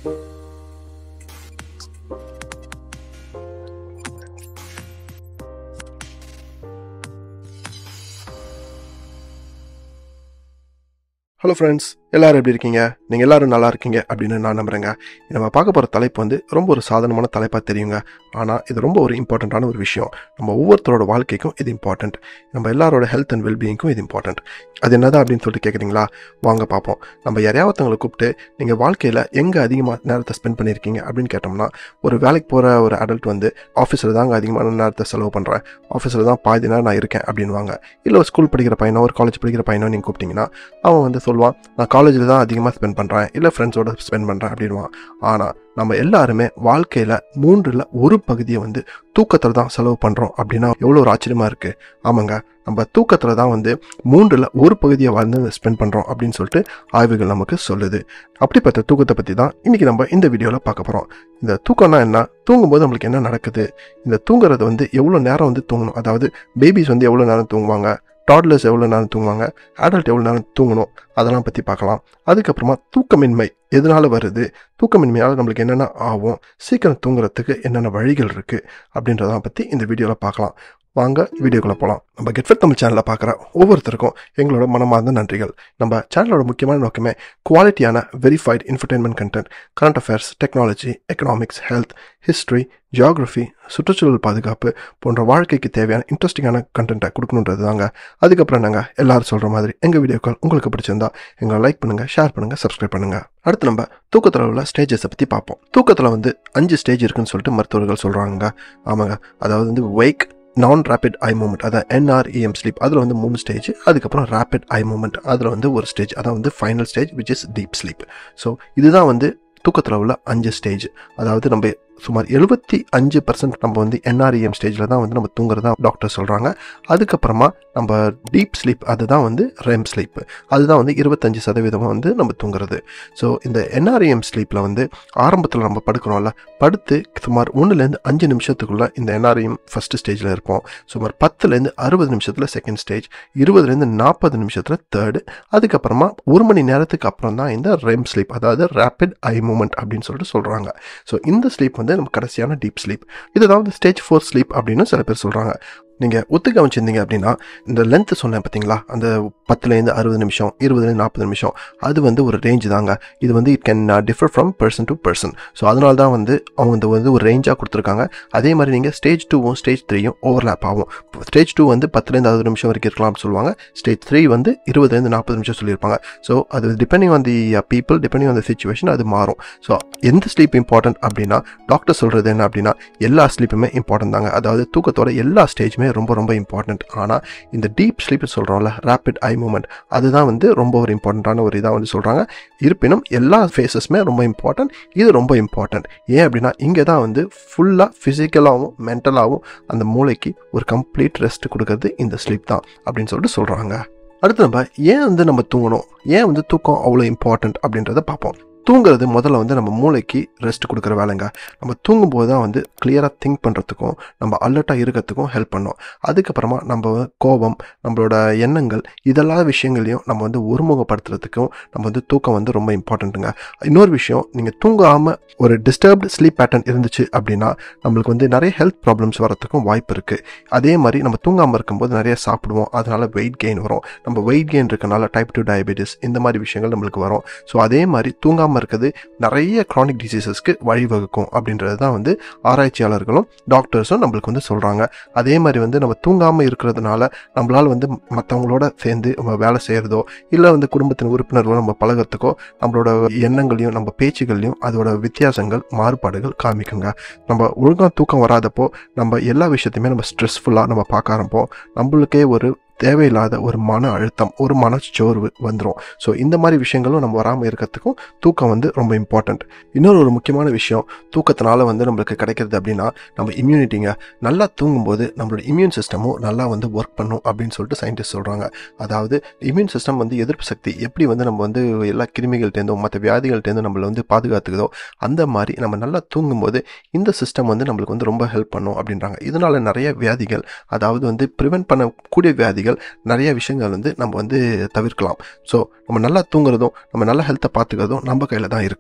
hello friends எல்லாரும் எப்படி இருக்கீங்க நீங்கள் எல்லாரும் நல்லா இருக்கீங்க அப்படின்னு நான் நம்புறேங்க நம்ம பார்க்க போகிற தலைப்பு வந்து ரொம்ப ஒரு சாதாரணமான தலைப்பாக தெரியுங்க ஆனால் இது ரொம்ப ஒரு இம்பார்ட்டண்ட்டான ஒரு விஷயம் நம்ம ஒவ்வொருத்தரோட வாழ்க்கைக்கும் இது இம்பார்ட்டண்ட் நம்ம எல்லாரோட ஹெல்த் அண்ட் வெல்பீயிங்க்கும் இது இம்பார்ட்டண்ட் அது என்னதான் அப்படின்னு சொல்லிட்டு கேட்குறீங்களா வாங்க பார்ப்போம் நம்ம யாரையாவத்தவங்களை கூப்பிட்டு நீங்கள் வாழ்க்கையில் எங்கே அதிகமாக நேரத்தை ஸ்பெண்ட் பண்ணியிருக்கீங்க அப்படின்னு கேட்டோம்னா ஒரு வேலைக்கு போகிற ஒரு அடல்ட் வந்து ஆஃபீஸில் தாங்க அதிகமான நேரத்தை செலவு பண்ணுறேன் ஆஃபீஸில் தான் பாதி நேரம் நான் இருக்கேன் அப்படின்வாங்க இல்லை ஒரு ஸ்கூல் படிக்கிற பையனோ ஒரு காலேஜ் படிக்கிற பையனோ நீங்கள் கூப்பிட்டீங்கன்னா அவன் வந்து சொல்லுவான் நான் காலேஜில் தான் அதிகமாக ஸ்பெண்ட் பண்ணுறேன் இல்லை ஃப்ரெண்ட்ஸோட ஸ்பெண்ட் பண்ணுறேன் அப்படின்வான் ஆனால் நம்ம எல்லாருமே வாழ்க்கையில் மூன்றில் ஒரு பகுதியை வந்து தூக்கத்தில் தான் செலவு பண்ணுறோம் அப்படின்னா எவ்வளோ ஒரு ஆச்சரியமாக இருக்குது ஆமாங்க நம்ம தூக்கத்தில் தான் வந்து மூன்றில் ஒரு பகுதியை வந்து ஸ்பெண்ட் பண்ணுறோம் அப்படின்னு சொல்லிட்டு ஆய்வுகள் நமக்கு சொல்லுது அப்படிப்பட்ட தூக்கத்தை பற்றி தான் இன்றைக்கி நம்ம இந்த வீடியோவில் பார்க்க போகிறோம் இந்த தூக்கம்னா என்ன தூங்கும்போது நம்மளுக்கு என்ன நடக்குது இந்த தூங்குறது வந்து எவ்வளோ நேரம் வந்து தூங்கணும் அதாவது பேபிஸ் வந்து எவ்வளோ நேரம் தூங்குவாங்க டாட்லர்ஸ் எவ்வளோ நேரம் தூங்குவாங்க அடல்ட் எவ்வளோ நேரம் தூங்கணும் அதெல்லாம் பற்றி பார்க்கலாம் அதுக்கப்புறமா தூக்கமின்மை எதனால் வருது தூக்கமின்மையால் நம்மளுக்கு என்னென்ன ஆகும் சீக்கிரம் தூங்குறதுக்கு என்னென்ன வழிகள் இருக்குது அப்படின்றத பற்றி இந்த வீடியோவில் பார்க்கலாம் வாங்க வீடியோக்குள்ளே போகலாம் நம்ம கெட்ஃபெட் தமிழ் சேனலில் பார்க்குற ஒவ்வொருத்தருக்கும் எங்களோட மனமார்ந்த நன்றிகள் நம்ம சேனலோட முக்கியமான நோக்கமே குவாலிட்டியான verified infotainment content current affairs technology economics health history geography சுற்றுச்சூழல் பாதுகாப்பு போன்ற வாழ்க்கைக்கு தேவையான இன்ட்ரெஸ்டிங்கான கண்டென்ட்டை கொடுக்கணுன்றது தாங்க அதுக்கப்புறம் நாங்கள் எல்லாரும் சொல்கிற மாதிரி எங்கள் வீடியோக்கள் உங்களுக்கு பிடிச்சிருந்தா எங்களை லைக் பண்ணுங்கள் ஷேர் பண்ணுங்கள் சப்ஸ்கிரைப் பண்ணுங்கள் அடுத்து நம்ம தூக்கத்தில் உள்ள ஸ்டேஜஸை பற்றி பார்ப்போம் தூக்கத்தில் வந்து அஞ்சு ஸ்டேஜ் இருக்குன்னு சொல்லிட்டு மருத்துவர்கள் சொல்கிறாங்க ஆமாங்க அதாவது வந்து வெய்க் நான் ரேபிட் ஐ மூமெண்ட் அதான் என்ஆர்இஎம் ஸ்லீப் அதில் வந்து மூணு ஸ்டேஜ் அதுக்கப்புறம் ரேபிட் ஐ மூமெண்ட் அதில் வந்து ஒரு ஸ்டேஜ் அதான் வந்து final stage which is deep sleep so இதுதான் வந்து தூக்கத்தில் உள்ள அஞ்சு ஸ்டேஜ் அதாவது நம்ம சுமார் எழுபத்தி அஞ்சு பர்சன்ட் நம்ம வந்து என்ஆர்இஎம் ஸ்டேஜில் தான் வந்து நம்ம தூங்குறதா டாக்டர் சொல்கிறாங்க அதுக்கப்புறமா நம்ம டீப் ஸ்லீப் அதுதான் வந்து ரெம் ஸ்லீப் அதுதான் வந்து இருபத்தஞ்சு சதவீதமாக வந்து நம்ம தூங்குறது ஸோ இந்த என்ஆர்இஎம் ஸ்லீப்பில் வந்து ஆரம்பத்தில் நம்ம படுக்கிறோம்ல படுத்து சுமார் ஒன்றுலேருந்து அஞ்சு நிமிஷத்துக்குள்ளே இந்த என்ஆர்இஎம் ஃபஸ்ட்டு ஸ்டேஜில் இருப்போம் சுமார் பத்துலேருந்து அறுபது நிமிஷத்தில் செகண்ட் ஸ்டேஜ் இருபதுலேருந்து நாற்பது நிமிஷத்தில் தேர்டு அதுக்கப்புறமா ஒரு மணி நேரத்துக்கு அப்புறம் தான் இந்த ரெம் ஸ்லீப் அதாவது ரேபிட் ஐ மூமெண்ட் அப்படின்னு சொல்லிட்டு சொல்கிறாங்க ஸோ இந்த ஸ்லீப் வந்து நம்ம கடைசியான டீப் ஸ்லீப் இதுதான் வந்து ஸ்டேஜ் ஃபோர் ஸ்லீப் அப்படின்னு சில பேர் சொல்கிறாங்க நீங்கள் ஒத்து கவனிச்சிருந்தீங்க அப்படின்னா இந்த லென்த்து சொன்னேன் பார்த்தீங்களா அந்த பத்துலேருந்து அறுபது நிமிஷம் இருபதுலேருந்து நாற்பது நிமிஷம் அது வந்து ஒரு ரேஞ்ச் தாங்க இது வந்து it can differ from person to person so அதனால தான் வந்து அவங்க இந்த வந்து ஒரு ரேஞ்சாக கொடுத்துருக்காங்க அதே மாதிரி நீங்கள் ஸ்டேஜ் டூவும் ஸ்டேஜ் த்ரீயும் ஓவர்லேப் ஆகும் ஸ்டேஜ் டூ வந்து பத்துலேருந்து அறுபது நிமிஷம் வரைக்கும் இருக்கலாம்னு சொல்லுவாங்க ஸ்டேஜ் த்ரீ வந்து இருபதுலேருந்து நாற்பது நிமிஷம் சொல்லியிருப்பாங்க ஸோ அது depending on the people depending on the situation அது மாறும் ஸோ எந்த ஸ்லீப் இம்பார்ட்டன்ட் அப்படின்னா டாக்டர் சொல்கிறது என்ன அப்படின்னா எல்லா ஸ்லீப்புமே இம்பார்ட்டன்ட் தாங்க அதாவது தூக்கத்தோட எல்லா ஸ்டேஜுமே ரொம்ப ரொம்ப இம்பார்ட்டன்ட் ஆனால் இந்த டீப் ஸ்லீப் சொல்கிறோம்ல ரேபிட் ஐ மூமெண்ட் அதுதான் வந்து ரொம்ப ஒரு இம்பார்ட்டண்ட்டான ஒரு இதாக வந்து சொல்கிறாங்க இருப்பினும் எல்லா ஃபேஸஸுமே ரொம்ப இம்பார்ட்டன்ட் இது ரொம்ப இம்பார்ட்டன்ட் ஏன் அப்படின்னா இங்கே தான் வந்து ஃபுல்லாக ஃபிசிக்கலாகவும் மென்டலாகவும் அந்த மூளைக்கு ஒரு கம்ப்ளீட் ரெஸ்ட் கொடுக்கறது இந்த ஸ்லீப் தான் அப்படின்னு சொல்லிட்டு சொல்கிறாங்க அடுத்து நம்ம ஏன் வந்து நம்ம தூங்கணும் ஏன் வந்து தூக்கம் அவ்வளோ இம்பார்ட்டன்ட் அப்படின்றத பார்ப்போம் தூங்குறது முதல்ல வந்து நம்ம மூளைக்கு ரெஸ்ட் கொடுக்குற வேலைங்க நம்ம தூங்கும்போது தான் வந்து கிளியராக திங்க் பண்ணுறதுக்கும் நம்ம அலர்ட்டாக இருக்கிறதுக்கும் ஹெல்ப் பண்ணும் அதுக்கப்புறமா நம்ம கோபம் நம்மளோட எண்ணங்கள் இதெல்லாம் விஷயங்களையும் நம்ம வந்து ஒருமுகப்படுத்துறதுக்கும் நம்ம வந்து தூக்கம் வந்து ரொம்ப இம்பார்ட்டண்ட்டுங்க இன்னொரு விஷயம் நீங்கள் தூங்காமல் ஒரு டிஸ்டர்ப்டு ஸ்லீப் பேட்டர்ன் இருந்துச்சு அப்படின்னா நம்மளுக்கு வந்து நிறைய ஹெல்த் ப்ராப்ளம்ஸ் வரத்துக்கும் வாய்ப்பு இருக்குது அதே மாதிரி நம்ம தூங்காமல் இருக்கும்போது நிறைய சாப்பிடுவோம் அதனால் வெயிட் கெயின் வரும் நம்ம வெயிட் கெயின் இருக்கனால டைப் டூ டயபெட்டிஸ் இந்த மாதிரி விஷயங்கள் நம்மளுக்கு வரும் ஸோ அதே மாதிரி தூங்காமல் இல்லாமல் இருக்குது நிறைய க்ரானிக் டிசீசஸ்க்கு வழிவகுக்கும் அப்படின்றது தான் வந்து ஆராய்ச்சியாளர்களும் டாக்டர்ஸும் நம்மளுக்கு வந்து சொல்கிறாங்க அதே மாதிரி வந்து நம்ம தூங்காமல் இருக்கிறதுனால நம்மளால் வந்து மற்றவங்களோட சேர்ந்து நம்ம வேலை செய்கிறதோ இல்லை வந்து குடும்பத்தின் உறுப்பினர்களோ நம்ம பழகிறதுக்கோ நம்மளோட எண்ணங்களையும் நம்ம பேச்சுகள்லையும் அதோட வித்தியாசங்கள் மாறுபாடுகள் காமிக்குங்க நம்ம ஒழுங்காக தூக்கம் வராதப்போ நம்ம எல்லா விஷயத்தையுமே நம்ம ஸ்ட்ரெஸ்ஃபுல்லாக நம்ம பார்க்க ஆரம்பிப்போம் நம்மளுக்கே ஒரு தேவையில்லாத ஒரு மன அழுத்தம் ஒரு மனச்சோர்வு வந்துடும் ஸோ இந்த மாதிரி விஷயங்களும் நம்ம வராமல் இருக்கிறதுக்கும் தூக்கம் வந்து ரொம்ப இம்பார்ட்டண்ட் இன்னொரு ஒரு முக்கியமான விஷயம் தூக்கத்தினால வந்து நம்மளுக்கு கிடைக்கிறது அப்படின்னா நம்ம இம்யூனிட்டிங்க நல்லா தூங்கும்போது நம்மளோட இம்யூன் சிஸ்டமும் நல்லா வந்து ஒர்க் பண்ணும் அப்படின்னு சொல்லிட்டு சயின்டிஸ்ட் சொல்கிறாங்க அதாவது இம்யூன் சிஸ்டம் வந்து எதிர்ப்பு சக்தி எப்படி வந்து நம்ம வந்து எல்லா கிருமிகள்டேருந்தும் மற்ற வியாதிகள்டேருந்தும் நம்மளை வந்து பாதுகாத்துக்குதோ அந்த மாதிரி நம்ம நல்லா தூங்கும்போது இந்த சிஸ்டம் வந்து நம்மளுக்கு வந்து ரொம்ப ஹெல்ப் பண்ணும் அப்படின்றாங்க இதனால நிறைய வியாதிகள் அதாவது வந்து ப்ரிவென்ட் பண்ணக்கூடிய வியாதிகள் நிறைய விஷயங்கள் வந்து நம்ம வந்து தவிர்க்கலாம் ஸோ நம்ம நல்லா தூங்குறதும் நம்ம நல்ல ஹெல்த்தை பார்த்துக்கிறதும் நம்ம கையில் தான் இருக்குது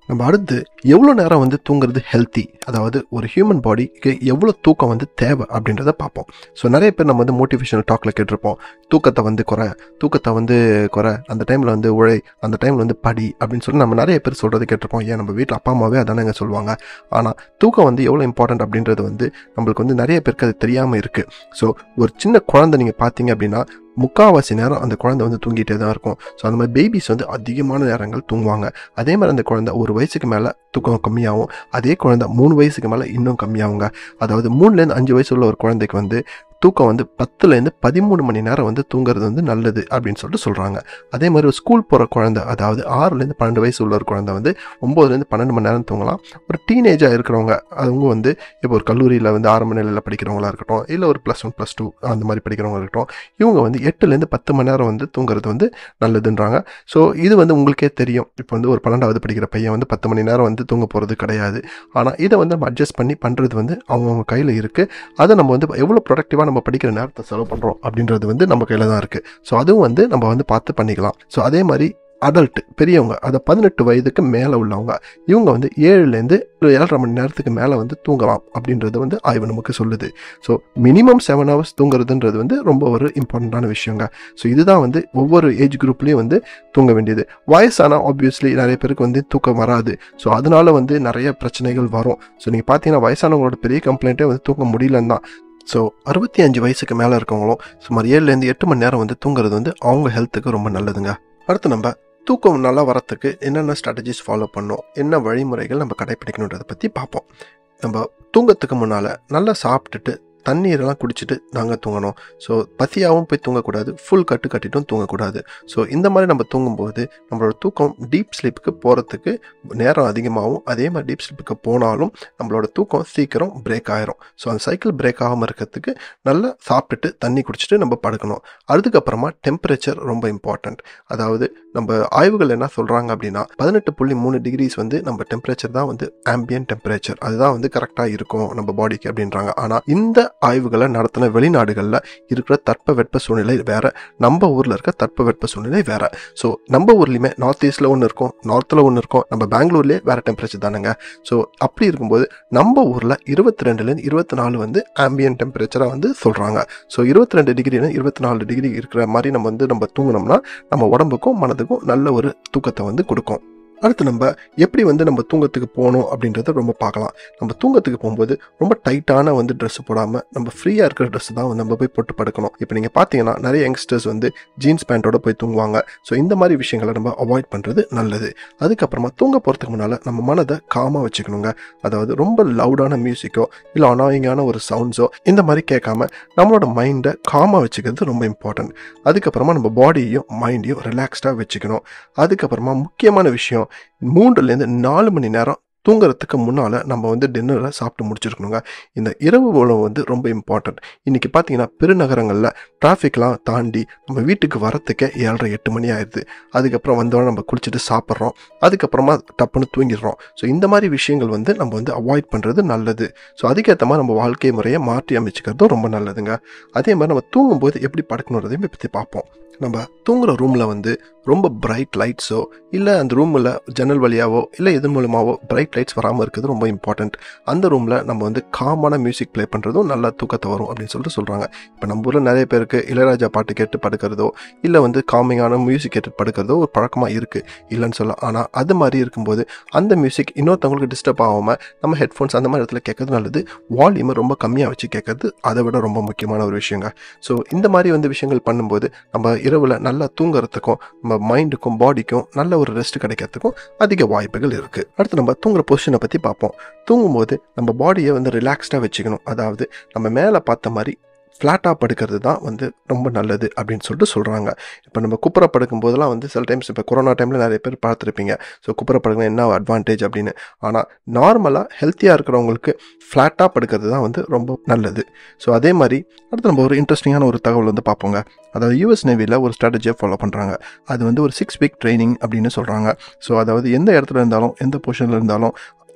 நம்ம அடுத்து எவ்வளோ நேரம் வந்து தூங்குறது ஹெல்த்தி அதாவது ஒரு ஹியூமன் பாடிக்கு எவ்வளோ தூக்கம் வந்து தேவை அப்படின்றத பார்ப்போம் ஸோ நிறைய பேர் நம்ம வந்து மோட்டிவேஷனல் டாக்ல கேட்டிருப்போம் தூக்கத்தை வந்து குறை தூக்கத்தை வந்து குறை அந்த டைமில் வந்து உழை அந்த டைமில் வந்து படி அப்படின்னு சொல்லி நம்ம நிறைய பேர் சொல்கிறது கேட்டிருப்போம் ஏன் நம்ம வீட்டில் அப்பா அம்மாவே அதானங்க சொல்லுவாங்க ஆனால் தூக்கம் வந்து எவ்வளோ இம்பார்ட்டன்ட் அப்படின்றது வந்து நம்மளுக்கு வந்து நிறைய பேருக்கு அது தெரியாமல் இருக்குது ஸோ ஒரு சின்ன குழந்தை நீங்கள் பார்த்தீங்க அப்படின்னா முக்கால்வாசி நேரம் அந்த குழந்தை வந்து தூங்கிட்டே தான் இருக்கும் ஸோ அந்த மாதிரி பேபிஸ் வந்து அதிகமான நேரங்கள் தூங்குவாங்க அதே மாதிரி அந்த குழந்தை ஒரு வயசுக்கு மேலே தூக்கம் கம்மியாகும் அதே குழந்தை மூணு வயசுக்கு மேலே இன்னும் கம்மியாகுங்க அதாவது மூணுலேருந்து அஞ்சு வயசு உள்ள ஒரு குழந்தைக்கு வந்து தூக்கம் வந்து பத்துலேருந்து பதிமூணு மணி நேரம் வந்து தூங்குறது வந்து நல்லது அப்படின்னு சொல்லிட்டு சொல்கிறாங்க அதே மாதிரி ஒரு ஸ்கூல் போகிற குழந்தை அதாவது ஆறுலேருந்து பன்னெண்டு வயசு உள்ள ஒரு குழந்தை வந்து ஒம்போதுலேருந்து பன்னெண்டு மணி நேரம் தூங்கலாம் ஒரு டீனேஜாக இருக்கிறவங்க அவங்க வந்து இப்போ ஒரு கல்லூரியில் வந்து ஆரம்ப நிலையில் படிக்கிறவங்களா இருக்கட்டும் இல்லை ஒரு ப்ளஸ் ஒன் ப்ளஸ் டூ அந்த மாதிரி படிக்கிறவங்க இருக்கட்டும் இவங்க வந்து எட்டுலேருந்து பத்து மணி நேரம் வந்து தூங்குறது வந்து நல்லதுன்றாங்க ஸோ இது வந்து உங்களுக்கே தெரியும் இப்போ வந்து ஒரு பன்னெண்டாவது படிக்கிற பையன் வந்து பத்து மணி நேரம் வந்து தூங்க போகிறது கிடையாது ஆனால் இதை வந்து நம்ம அட்ஜஸ்ட் பண்ணி பண்ணுறது வந்து அவங்கவுங்க கையில் இருக்குது அதை நம்ம வந்து எவ்வளோ ப்ரொடக்டிவாக நம்ம படிக்கிற நேரத்தை செலவு பண்ணுறோம் அப்படின்றது வந்து நம்ம கையில் தான் இருக்குது ஸோ அதுவும் வந்து நம்ம வந்து பார்த்து பண்ணிக்கலாம் ஸோ அதே மாதிரி அடல்ட் பெரியவங்க அதை பதினெட்டு வயதுக்கு மேலே உள்ளவங்க இவங்க வந்து ஏழுலேருந்து ஒரு ஏழரை மணி நேரத்துக்கு மேலே வந்து தூங்கலாம் அப்படின்றது வந்து ஆய்வு நமக்கு சொல்லுது ஸோ மினிமம் செவன் ஹவர்ஸ் தூங்குறதுன்றது வந்து ரொம்ப ஒரு இம்பார்ட்டண்ட்டான விஷயங்க ஸோ இதுதான் வந்து ஒவ்வொரு ஏஜ் குரூப்லேயும் வந்து தூங்க வேண்டியது வயசான ஆப்வியஸ்லி நிறைய பேருக்கு வந்து தூக்கம் வராது ஸோ அதனால வந்து நிறைய பிரச்சனைகள் வரும் ஸோ நீங்கள் பார்த்தீங்கன்னா வயசானவங்களோட பெரிய கம்ப்ளைண்ட்டே வந்து தூங்க முடியலன்னு தான் ஸோ அறுபத்தி அஞ்சு வயசுக்கு மேலே இருக்கவங்களும் சுமார் ஏழுலேருந்து எட்டு மணி நேரம் வந்து தூங்குறது வந்து அவங்க ஹெல்த்துக்கு ரொம்ப நல்லதுங்க அடுத்து நம்ம தூக்கம் நல்லா வரத்துக்கு என்னென்ன ஸ்ட்ராட்டஜிஸ் ஃபாலோ பண்ணோம் என்ன வழிமுறைகள் நம்ம கடைப்பிடிக்கணுன்றதை பற்றி பார்ப்போம் நம்ம தூங்கத்துக்கு முன்னால் நல்லா சாப்பிட்டுட்டு தண்ணீரெல்லாம் குடிச்சிட்டு நாங்கள் தூங்கணும் ஸோ பசியாகவும் போய் தூங்கக்கூடாது ஃபுல் கட்டு கட்டிட்டும் தூங்கக்கூடாது ஸோ இந்த மாதிரி நம்ம தூங்கும்போது நம்மளோட தூக்கம் டீப் ஸ்லீப்புக்கு போகிறதுக்கு நேரம் அதிகமாகும் அதே மாதிரி டீப் ஸ்லீப்புக்கு போனாலும் நம்மளோட தூக்கம் சீக்கிரம் பிரேக் ஆயிரும் ஸோ அந்த சைக்கிள் பிரேக் ஆகாமல் இருக்கிறதுக்கு நல்லா சாப்பிட்டுட்டு தண்ணி குடிச்சிட்டு நம்ம படுக்கணும் அதுக்கப்புறமா டெம்பரேச்சர் ரொம்ப இம்பார்ட்டண்ட் அதாவது நம்ம ஆய்வுகள் என்ன சொல்கிறாங்க அப்படின்னா பதினெட்டு புள்ளி மூணு டிகிரிஸ் வந்து நம்ம டெம்பரேச்சர் தான் வந்து ஆம்பியன் டெம்பரேச்சர் அதுதான் வந்து கரெக்டாக இருக்கும் நம்ம பாடிக்கு அப்படின்றாங்க ஆனால் இந்த ஆய்வுகளை நடத்தின வெளிநாடுகளில் இருக்கிற தட்ப வெட்ப சூழ்நிலை வேற நம்ம ஊரில் இருக்க தட்ப வெட்ப சூழ்நிலை வேற ஸோ நம்ம ஊர்லேயுமே நார்த் ஈஸ்டில் ஒன்று இருக்கும் நார்த்தில் ஒன்று இருக்கும் நம்ம பெங்களூர்லேயே வேற டெம்பரேச்சர் தானுங்க ஸோ அப்படி இருக்கும்போது நம்ம ஊரில் இருபத்தி ரெண்டுலேருந்து இருபத்தி நாலு வந்து ஆம்பியன் டெம்பரேச்சராக வந்து சொல்கிறாங்க ஸோ இருபத்தி ரெண்டு டிகிரினா இருபத்தி நாலு டிகிரி இருக்கிற மாதிரி நம்ம வந்து நம்ம தூங்கினோம்னா நம்ம உடம்புக்கும் மனதுக்கும் நல்ல ஒரு தூக்கத்தை வந்து கொடுக்கும் அடுத்து நம்ம எப்படி வந்து நம்ம தூங்கத்துக்கு போகணும் அப்படின்றத ரொம்ப பார்க்கலாம் நம்ம தூங்கத்துக்கு போகும்போது ரொம்ப டைட்டான வந்து ட்ரெஸ் போடாமல் நம்ம ஃப்ரீயாக இருக்கிற ட்ரெஸ் தான் வந்து நம்ம போய் போட்டு படுக்கணும் இப்போ நீங்கள் பார்த்தீங்கன்னா நிறைய யங்ஸ்டர்ஸ் வந்து ஜீன்ஸ் பேண்ட்டோட போய் தூங்குவாங்க ஸோ இந்த மாதிரி விஷயங்களை நம்ம அவாய்ட் பண்ணுறது நல்லது அதுக்கப்புறமா தூங்க போகிறதுக்கு முன்னால் நம்ம மனதை காமாக வச்சுக்கணுங்க அதாவது ரொம்ப லவுடான மியூசிக்கோ இல்லை அனாயிங்கான ஒரு சவுண்ட்ஸோ இந்த மாதிரி கேட்காம நம்மளோட மைண்டை காமாக வச்சுக்கிறது ரொம்ப இம்பார்ட்டன்ட் அதுக்கப்புறமா நம்ம பாடியையும் மைண்டையும் ரிலாக்ஸ்டாக வச்சுக்கணும் அதுக்கப்புறமா முக்கியமான விஷயம் மூன்றுலேருந்து நாலு மணி நேரம் தூங்குறதுக்கு முன்னால் நம்ம வந்து டின்னரை சாப்பிட்டு முடிச்சிருக்கணுங்க இந்த இரவு உணவு வந்து ரொம்ப இம்பார்ட்டன்ட் இன்றைக்கி பார்த்தீங்கன்னா பெருநகரங்களில் டிராஃபிக்லாம் தாண்டி நம்ம வீட்டுக்கு வரத்துக்கே ஏழரை எட்டு மணி ஆயிடுது அதுக்கப்புறம் வந்தோடனே நம்ம குளிச்சுட்டு சாப்பிட்றோம் அதுக்கப்புறமா டப்புன்னு தூங்கிடுறோம் ஸோ இந்த மாதிரி விஷயங்கள் வந்து நம்ம வந்து அவாய்ட் பண்ணுறது நல்லது ஸோ அதுக்கேற்ற மாதிரி நம்ம வாழ்க்கை முறையை மாற்றி அமைச்சிக்கிறதும் ரொம்ப நல்லதுங்க அதே மாதிரி நம்ம தூங்கும்போது எப்படி படுக்கணுன்றதையும் பற்றி பார்ப்போம் நம்ம தூங்குற ரூமில் வந்து ரொம்ப பிரைட் லைட்ஸோ இல்லை அந்த ரூமில் ஜன்னல் வழியாவோ இல்லை எது மூலமாவோ பிரைட் லைட்ஸ் வராமல் இருக்கிறது ரொம்ப இம்பார்ட்டண்ட் அந்த ரூமில் நம்ம வந்து காமான மியூசிக் ப்ளே பண்ணுறதும் நல்லா தூக்கத்தை வரும் அப்படின்னு சொல்லிட்டு சொல்கிறாங்க இப்போ நம்ம ஊரில் நிறைய பேருக்கு இளையராஜா பாட்டு கேட்டு படுக்கிறதோ இல்லை வந்து காமிங்கான மியூசிக் கேட்டு படுக்கிறதோ ஒரு பழக்கமாக இருக்குது இல்லைன்னு சொல்லலாம் ஆனால் அது மாதிரி இருக்கும்போது அந்த மியூசிக் இன்னொருத்தவங்களுக்கு டிஸ்டர்ப் ஆகாமல் நம்ம ஹெட்ஃபோன்ஸ் அந்த மாதிரி இடத்துல கேட்கறது நல்லது வால்யூமை ரொம்ப கம்மியாக வச்சு கேட்கறது அதை விட ரொம்ப முக்கியமான ஒரு விஷயங்க ஸோ இந்த மாதிரி வந்து விஷயங்கள் பண்ணும்போது நம்ம இரவில் நல்லா தூங்குறதுக்கும் நம்ம மைண்டுக்கும் பாடிக்கும் நல்ல ஒரு ரெஸ்ட் கிடைக்கிறதுக்கும் அதிக வாய்ப்புகள் இருக்குது அடுத்து நம்ம தூங்குற பொசிஷனை பற்றி பார்ப்போம் தூங்கும்போது நம்ம பாடியை வந்து ரிலாக்ஸ்டாக வச்சுக்கணும் அதாவது நம்ம மேலே பார்த்த மாதிரி ஃப்ளாட்டாக படுக்கிறது தான் வந்து ரொம்ப நல்லது அப்படின்னு சொல்லிட்டு சொல்கிறாங்க இப்போ நம்ம குப்புற படுக்கும் போதெல்லாம் வந்து சில டைம்ஸ் இப்போ கொரோனா டைமில் நிறைய பேர் பார்த்துருப்பீங்க ஸோ குப்புற படுக்கணும் என்ன அட்வான்டேஜ் அப்படின்னு ஆனால் நார்மலாக ஹெல்த்தியாக இருக்கிறவங்களுக்கு ஃப்ளாட்டாக படுக்கிறது தான் வந்து ரொம்ப நல்லது ஸோ அதே மாதிரி அடுத்து நம்ம ஒரு இன்ட்ரெஸ்டிங்கான ஒரு தகவல் வந்து பார்ப்போங்க அதாவது யூஎஸ் நேவியில் ஒரு ஸ்ட்ராட்டஜியை ஃபாலோ பண்ணுறாங்க அது வந்து ஒரு சிக்ஸ் வீக் ட்ரைனிங் அப்படின்னு சொல்கிறாங்க ஸோ அதாவது எந்த இடத்துல இருந்தாலும் எந்த பொசிஷனில் இருந்தாலும்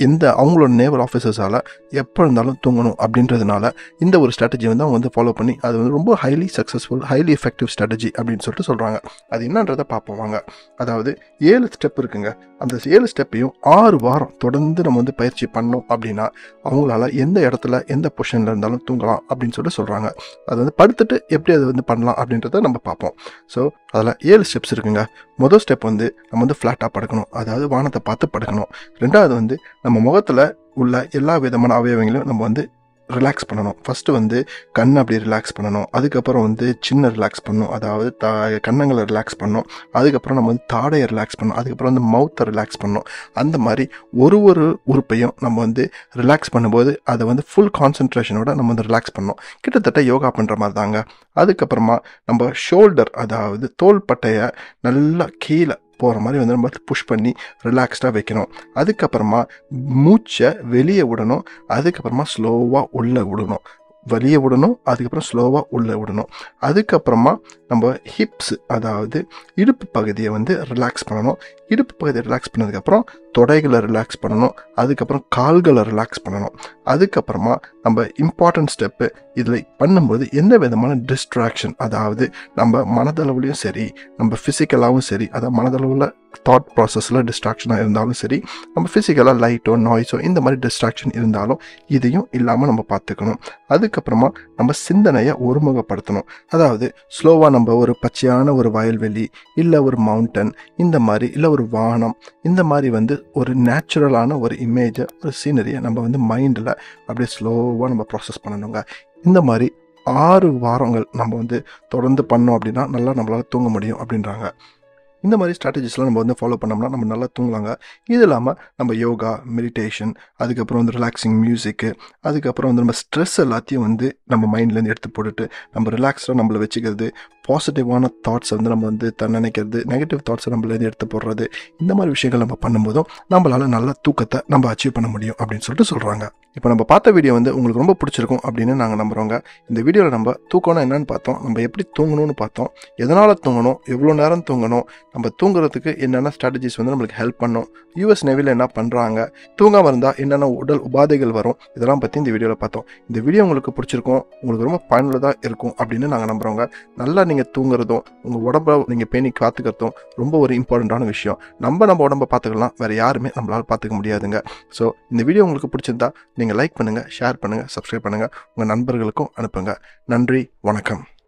எந்த அவங்களோட நேவல் ஆஃபீஸர்ஸால் எப்போ இருந்தாலும் தூங்கணும் அப்படின்றதுனால இந்த ஒரு ஸ்ட்ராட்டஜி வந்து அவங்க வந்து ஃபாலோ பண்ணி அது வந்து ரொம்ப highly successful highly effective strategy அப்படின்னு சொல்லிட்டு சொல்கிறாங்க அது என்னன்றதை பார்ப்போம் வாங்க அதாவது ஏழு ஸ்டெப் இருக்குங்க அந்த ஏழு ஸ்டெப்பையும் ஆறு வாரம் தொடர்ந்து நம்ம வந்து பயிற்சி பண்ணோம் அப்படின்னா அவங்களால எந்த இடத்துல எந்த பொசிஷனில் இருந்தாலும் தூங்கலாம் அப்படின்னு சொல்லிட்டு சொல்கிறாங்க அது வந்து படுத்துட்டு எப்படி அதை வந்து பண்ணலாம் அப்படின்றத நம்ம பார்ப்போம் ஸோ அதில் ஏழு ஸ்டெப்ஸ் இருக்குங்க முதல் ஸ்டெப் வந்து நம்ம வந்து ஃப்ளாட்டாக படுக்கணும் அதாவது வானத்தை பார்த்து படுக்கணும் ரெண்டாவது வந்து நம்ம முகத்தில் உள்ள எல்லா விதமான அவயவங்களையும் நம்ம வந்து ரிலாக்ஸ் பண்ணணும் ஃபஸ்ட்டு வந்து கண் அப்படி ரிலாக்ஸ் பண்ணணும் அதுக்கப்புறம் வந்து சின்ன ரிலாக்ஸ் பண்ணணும் அதாவது த கன்னங்களை ரிலாக்ஸ் பண்ணணும் அதுக்கப்புறம் நம்ம வந்து தாடையை ரிலாக்ஸ் பண்ணணும் அதுக்கப்புறம் வந்து மவுத்தை ரிலாக்ஸ் பண்ணணும் அந்த மாதிரி ஒரு ஒரு உறுப்பையும் நம்ம வந்து ரிலாக்ஸ் பண்ணும்போது அதை வந்து ஃபுல் கான்சன்ட்ரேஷனோட நம்ம வந்து ரிலாக்ஸ் பண்ணணும் கிட்டத்தட்ட யோகா பண்ணுற மாதிரி தாங்க அதுக்கப்புறமா நம்ம ஷோல்டர் அதாவது தோள் பட்டையை நல்லா கீழே போகிற மாதிரி வந்து நம்ம புஷ் பண்ணி ரிலாக்ஸ்டாக வைக்கணும் அதுக்கப்புறமா மூச்சை வெளியே விடணும் அதுக்கப்புறமா ஸ்லோவாக உள்ளே விடணும் வெளியே விடணும் அதுக்கப்புறம் ஸ்லோவாக உள்ளே விடணும் அதுக்கப்புறமா நம்ம ஹிப்ஸ் அதாவது இடுப்பு பகுதியை வந்து ரிலாக்ஸ் பண்ணணும் இடுப்பு பகுதியை ரிலாக்ஸ் பண்ணதுக்கப்புறம் தொடைகளை ரிலாக்ஸ் பண்ணணும் அதுக்கப்புறம் கால்களை ரிலாக்ஸ் பண்ணணும் அதுக்கப்புறமா நம்ம இம்பார்ட்டன்ட் ஸ்டெப்பு இதில் பண்ணும்போது எந்த விதமான டிஸ்ட்ராக்ஷன் அதாவது நம்ம மனதளவுலையும் சரி நம்ம ஃபிசிக்கலாகவும் சரி அதாவது மனதளவில் தாட் ப்ராசஸில் டிஸ்ட்ராக்ஷனாக இருந்தாலும் சரி நம்ம ஃபிசிக்கலாக லைட்டோ நாய்ஸோ இந்த மாதிரி டிஸ்ட்ராக்ஷன் இருந்தாலும் இதையும் இல்லாமல் நம்ம பார்த்துக்கணும் அதுக்கப்புறமா நம்ம சிந்தனையை ஒருமுகப்படுத்தணும் அதாவது ஸ்லோவாக நம்ம ஒரு பச்சையான ஒரு வயல்வெளி இல்லை ஒரு மவுண்டன் இந்த மாதிரி இல்லை ஒரு வானம் இந்த மாதிரி வந்து ஒரு நேச்சுரலான ஒரு இமேஜை ஒரு சீனரியை நம்ம வந்து மைண்டில் அப்படியே ஸ்லோவாக நம்ம ப்ராசஸ் பண்ணணுங்க இந்த மாதிரி ஆறு வாரங்கள் நம்ம வந்து தொடர்ந்து பண்ணோம் அப்படின்னா நல்லா நம்மளால் தூங்க முடியும் அப்படின்றாங்க இந்த மாதிரி ஸ்ட்ராட்டஜிஸ்லாம் நம்ம வந்து ஃபாலோ பண்ணோம்னா நம்ம நல்லா தூங்கலாங்க இது இல்லாமல் நம்ம யோகா மெடிடேஷன் அதுக்கப்புறம் வந்து ரிலாக்ஸிங் மியூசிக்கு அதுக்கப்புறம் வந்து நம்ம ஸ்ட்ரெஸ் எல்லாத்தையும் வந்து நம்ம மைண்ட்லேருந்து எடுத்து போட்டுட்டு நம்ம ரிலாக்ஸ்டாக நம்மளை வச்சுக்கிறது பாசிட்டிவான தாட்ஸை வந்து நம்ம வந்து த நினைக்கிறது நெகட்டிவ் தாட்ஸை நம்மளேருந்து எடுத்து போடுறது இந்த மாதிரி விஷயங்கள் நம்ம பண்ணும்போதும் நம்மளால் நல்ல தூக்கத்தை நம்ம அச்சீவ் பண்ண முடியும் அப்படின்னு சொல்லிட்டு சொல்கிறாங்க இப்போ நம்ம பார்த்த வீடியோ வந்து உங்களுக்கு ரொம்ப பிடிச்சிருக்கும் அப்படின்னு நாங்கள் நம்புகிறோங்க இந்த வீடியோவில் நம்ம தூக்கம்னா என்னன்னு பார்த்தோம் நம்ம எப்படி தூங்கணும்னு பார்த்தோம் எதனால் தூங்கணும் எவ்வளோ நேரம் தூங்கணும் நம்ம தூங்குறதுக்கு என்னென்ன ஸ்ட்ராட்டஜிஸ் வந்து நம்மளுக்கு ஹெல்ப் பண்ணும் யூஎஸ் நேவியில் என்ன பண்ணுறாங்க தூங்காமல் இருந்தால் என்னென்ன உடல் உபாதைகள் வரும் இதெல்லாம் பற்றி இந்த வீடியோவில் பார்த்தோம் இந்த வீடியோ உங்களுக்கு பிடிச்சிருக்கும் உங்களுக்கு ரொம்ப பயனுள்ளதாக இருக்கும் அப்படின்னு நாங்கள் நம்புகிறோங்க நல்லா நீங்கள் தூங்குறதும் உங்கள் உடம்ப நீங்கள் பேணி காத்துக்கிறதும் ரொம்ப ஒரு இம்பார்ட்டண்ட்டான விஷயம் நம்ம நம்ம உடம்ப பார்த்துக்கலாம் வேறு யாருமே நம்மளால் பார்த்துக்க முடியாதுங்க ஸோ இந்த வீடியோ உங்களுக்கு பிடிச்சிருந்தா நீங்கள் லைக் பண்ணுங்கள் ஷேர் பண்ணுங்கள் சப்ஸ்கிரைப் பண்ணுங்கள் உங்கள் நண்பர்களுக்கும் அனுப்புங்க நன்றி வணக்கம்